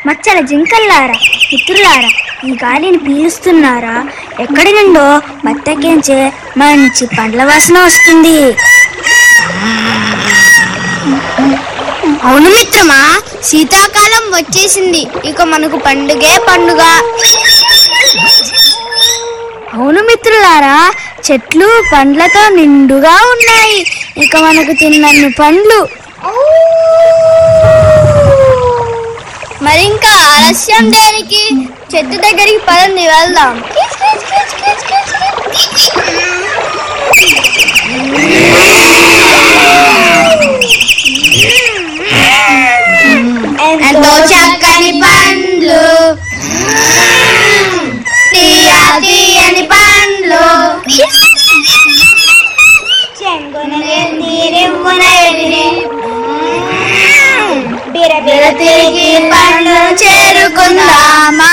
మచ్చల జింకల్లారా మిత్రులారా ఈ గాలిని పీలుస్తున్నారా ఎక్కడి నుండో మత్తెక్కించే మంచి పండ్ల వాసన వస్తుంది అవును మిత్రమా శీతాకాలం వచ్చేసింది ఇక మనకు పండుగే పండుగ అవును మిత్రులారా చెట్లు పండ్లతో నిండుగా ఉన్నాయి ఇక మనకు తిన్నన్ని పండ్లు మరి ఇంకా ఆలస్యం దేనికి చెట్టు దగ్గరికి పదండి వెళ్దాం ఎంతో చక్కని పండ్లు తీయ తీయని పండ్లు బిర తిరిగి పండ్లు చేరుకుందాం